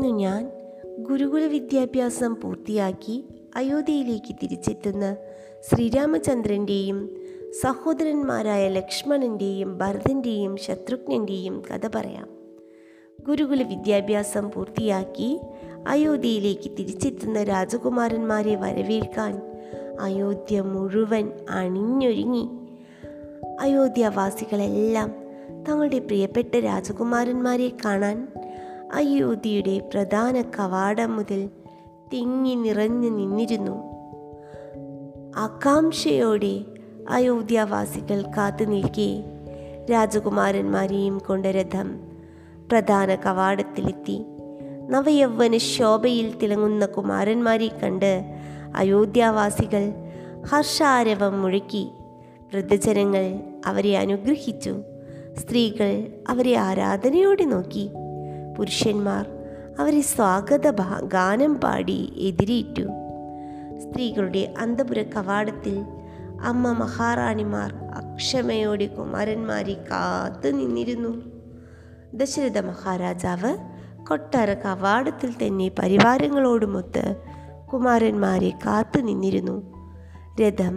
ഇന്നു ഞാൻ ഗുരുകുല വിദ്യാഭ്യാസം പൂർത്തിയാക്കി അയോധ്യയിലേക്ക് തിരിച്ചെത്തുന്ന ശ്രീരാമചന്ദ്രൻ്റെയും സഹോദരന്മാരായ ലക്ഷ്മണൻ്റെയും ഭരതൻ്റെയും ശത്രുഘ്നൻ്റെയും കഥ പറയാം ഗുരുകുല വിദ്യാഭ്യാസം പൂർത്തിയാക്കി അയോധ്യയിലേക്ക് തിരിച്ചെത്തുന്ന രാജകുമാരന്മാരെ വരവേൽക്കാൻ അയോധ്യ മുഴുവൻ അണിഞ്ഞൊരുങ്ങി അയോധ്യാവാസികളെല്ലാം തങ്ങളുടെ പ്രിയപ്പെട്ട രാജകുമാരന്മാരെ കാണാൻ അയോധ്യയുടെ പ്രധാന കവാടം മുതൽ തിങ്ങി നിറഞ്ഞു നിന്നിരുന്നു ആകാംക്ഷയോടെ അയോധ്യാവാസികൾ കാത്തു നിൽക്കെ രാജകുമാരന്മാരെയും കൊണ്ട് രഥം പ്രധാന കവാടത്തിലെത്തി നവയൗവന ശോഭയിൽ തിളങ്ങുന്ന കുമാരന്മാരെ കണ്ട് അയോധ്യാവാസികൾ ഹർഷാരവം മുഴക്കി വൃദ്ധജനങ്ങൾ അവരെ അനുഗ്രഹിച്ചു സ്ത്രീകൾ അവരെ ആരാധനയോടെ നോക്കി പുരുഷന്മാർ അവരെ സ്വാഗത ഭാ- ഗാനം പാടി എതിരേറ്റു സ്ത്രീകളുടെ അന്തപുര കവാടത്തിൽ അമ്മ മഹാറാണിമാർ അക്ഷമയോടെ കുമാരന്മാരെ കാത്തു നിന്നിരുന്നു ദശരഥ മഹാരാജാവ് കൊട്ടാര കവാടത്തിൽ തന്നെ പരിവാരങ്ങളോടുമൊത്ത് കുമാരന്മാരെ കാത്തു നിന്നിരുന്നു രഥം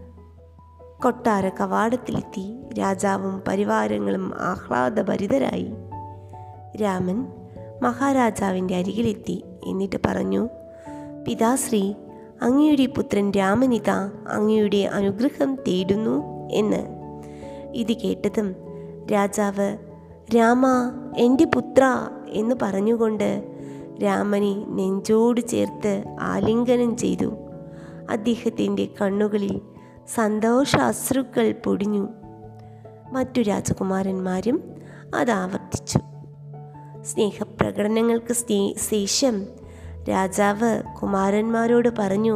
കൊട്ടാര കവാടത്തിലെത്തി രാജാവും പരിവാരങ്ങളും ആഹ്ലാദഭരിതരായി രാമൻ മഹാരാജാവിൻ്റെ അരികിലെത്തി എന്നിട്ട് പറഞ്ഞു പിതാശ്രീ അങ്ങയുടെ പുത്രൻ രാമനിത അങ്ങയുടെ അനുഗ്രഹം തേടുന്നു എന്ന് ഇത് കേട്ടതും രാജാവ് രാമ എൻ്റെ പുത്ര എന്ന് പറഞ്ഞുകൊണ്ട് രാമനെ നെഞ്ചോട് ചേർത്ത് ആലിംഗനം ചെയ്തു അദ്ദേഹത്തിൻ്റെ കണ്ണുകളിൽ സന്തോഷ അശ്രുക്കൾ പൊടിഞ്ഞു മറ്റു രാജകുമാരന്മാരും അത് ആവർത്തിച്ചു സ്നേഹപ്രകടനങ്ങൾക്ക് സ്നേ ശേഷം രാജാവ് കുമാരന്മാരോട് പറഞ്ഞു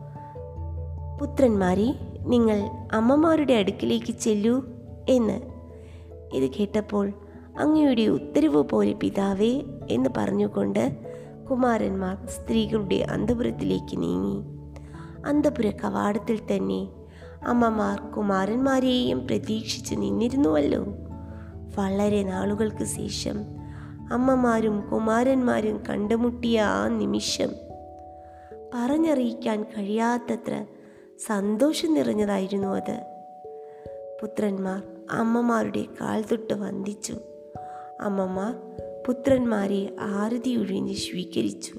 പുത്രന്മാരെ നിങ്ങൾ അമ്മമാരുടെ അടുക്കിലേക്ക് ചെല്ലൂ എന്ന് ഇത് കേട്ടപ്പോൾ അങ്ങയുടെ ഉത്തരവ് പോലെ പിതാവേ എന്ന് പറഞ്ഞുകൊണ്ട് കുമാരന്മാർ സ്ത്രീകളുടെ അന്തപുരത്തിലേക്ക് നീങ്ങി അന്തപുര കവാടത്തിൽ തന്നെ അമ്മമാർ കുമാരന്മാരെയും പ്രതീക്ഷിച്ച് നിന്നിരുന്നുവല്ലോ വളരെ നാളുകൾക്ക് ശേഷം അമ്മമാരും കുമാരന്മാരും കണ്ടുമുട്ടിയ ആ നിമിഷം പറഞ്ഞറിയിക്കാൻ കഴിയാത്തത്ര സന്തോഷം നിറഞ്ഞതായിരുന്നു അത് പുത്രന്മാർ അമ്മമാരുടെ കാൽ തൊട്ട് വന്ദിച്ചു അമ്മമാർ പുത്രന്മാരെ ആരതി ഒഴിഞ്ഞ് സ്വീകരിച്ചു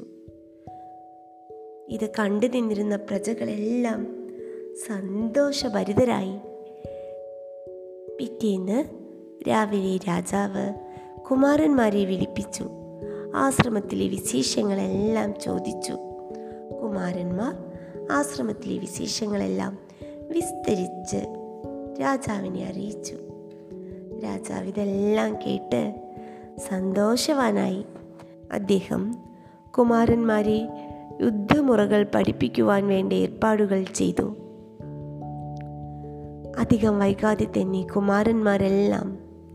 ഇത് കണ്ടു നിന്നിരുന്ന പ്രജകളെല്ലാം സന്തോഷഭരിതരായി പിറ്റേന്ന് രാവിലെ രാജാവ് കുമാരന്മാരെ വിളിപ്പിച്ചു ആശ്രമത്തിലെ വിശേഷങ്ങളെല്ലാം ചോദിച്ചു കുമാരന്മാർ ആശ്രമത്തിലെ വിശേഷങ്ങളെല്ലാം വിസ്തരിച്ച് രാജാവിനെ അറിയിച്ചു രാജാവ് ഇതെല്ലാം കേട്ട് സന്തോഷവാനായി അദ്ദേഹം കുമാരന്മാരെ യുദ്ധമുറകൾ പഠിപ്പിക്കുവാൻ വേണ്ട ഏർപ്പാടുകൾ ചെയ്തു അധികം വൈകാതെ തന്നെ കുമാരന്മാരെല്ലാം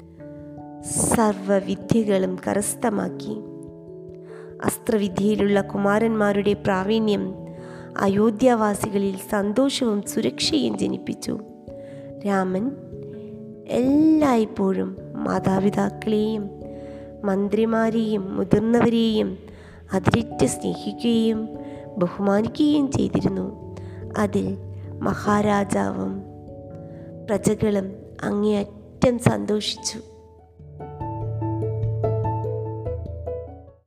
സർവവിദ്യകളും കരസ്ഥമാക്കി അസ്ത്രവിദ്യയിലുള്ള കുമാരന്മാരുടെ പ്രാവീണ്യം അയോധ്യാവാസികളിൽ സന്തോഷവും സുരക്ഷയും ജനിപ്പിച്ചു രാമൻ എല്ലായ്പ്പോഴും മാതാപിതാക്കളെയും മന്ത്രിമാരെയും മുതിർന്നവരെയും അതിരിറ്റ് സ്നേഹിക്കുകയും ബഹുമാനിക്കുകയും ചെയ്തിരുന്നു അതിൽ മഹാരാജാവും പ്രജകളും അങ്ങേയറ്റം സന്തോഷിച്ചു